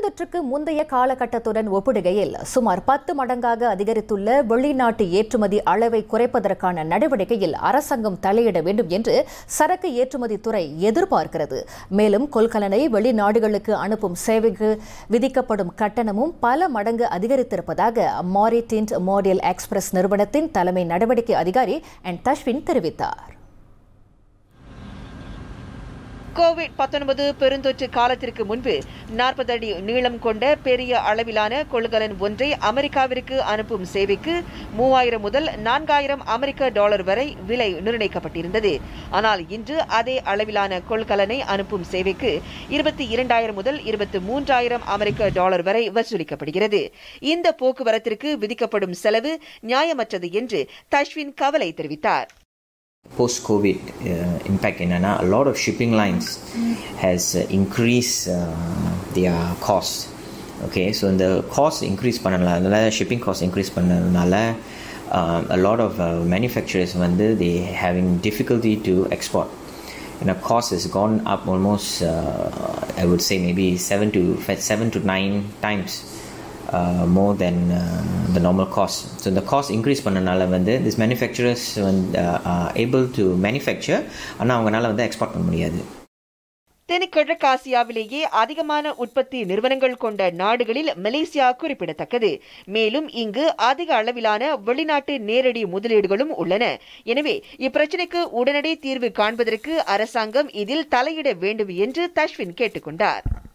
பெருந்தொற்றுக்கு முந்தைய காலகட்டத்துடன் ஒப்பிடுகையில் சுமார் பத்து மடங்காக அதிகரித்துள்ள வெளிநாட்டு ஏற்றுமதி அளவை குறைப்பதற்கான நடவடிக்கையில் அரசாங்கம் தலையிட வேண்டும் என்று சரக்கு ஏற்றுமதி துறை எதிர்பார்க்கிறது மேலும் கொள்கலனை வெளிநாடுகளுக்கு அனுப்பும் சேவைக்கு விதிக்கப்படும் கட்டணமும் பல மடங்கு அதிகரித்திருப்பதாக மாரிடின்ட் மாடியல் எக்ஸ்பிரஸ் நிறுவனத்தின் தலைமை நடவடிக்கை அதிகாரி அண்ட் தஷ்வின் தெரிவித்தார் கோவிட் 19 பெருந்தொற்று காலத்திற்கு முன்பு நாற்பது அடி நீளம் கொண்ட பெரிய அளவிலான கொள்கலன் ஒன்றை அமெரிக்காவிற்கு அனுப்பும் சேவைக்கு மூவாயிரம் முதல் நான்காயிரம் அமெரிக்க டாலர் வரை விலை நிர்ணயிக்கப்பட்டிருந்தது ஆனால் இன்று அதே அளவிலான கொள்கலனை அனுப்பும் சேவைக்கு இருபத்தி இரண்டாயிரம் முதல் இருபத்தி மூன்றாயிரம் அமெரிக்க டாலர் வரை வசூலிக்கப்படுகிறது இந்த போக்குவரத்திற்கு விதிக்கப்படும் செலவு நியாயமற்றது என்று தஷ்வின் கவலை தெரிவித்தார் post-COVID uh, impact என்னன்னா a lot of shipping lines has uh, increased uh, their cost okay so இந்த cost increase பண்ணனால shipping cost increase பண்ணனால um, a lot of uh, manufacturers வந்து they having difficulty to export and the cost has gone up almost uh, I would say maybe seven to seven to nine times uh, more than uh, the normal cost. So the cost increase பண்ணனால வந்து these manufacturers வந்து uh, are able to manufacture ஆனால் அவங்களால வந்து export பண்ண முடியாது தென்கிழக்காசியாவிலேயே அதிகமான உற்பத்தி நிறுவனங்கள் கொண்ட நாடுகளில் மலேசியா குறிப்பிடத்தக்கது மேலும் இங்கு அதிக அளவிலான வெளிநாட்டு நேரடி முதலீடுகளும் உள்ளன எனவே இப்பிரச்சினைக்கு உடனடி தீர்வு காண்பதற்கு அரசாங்கம் இதில் தலையிட வேண்டும் என்று தஷ்வின் கேட்டுக்கொண்டார்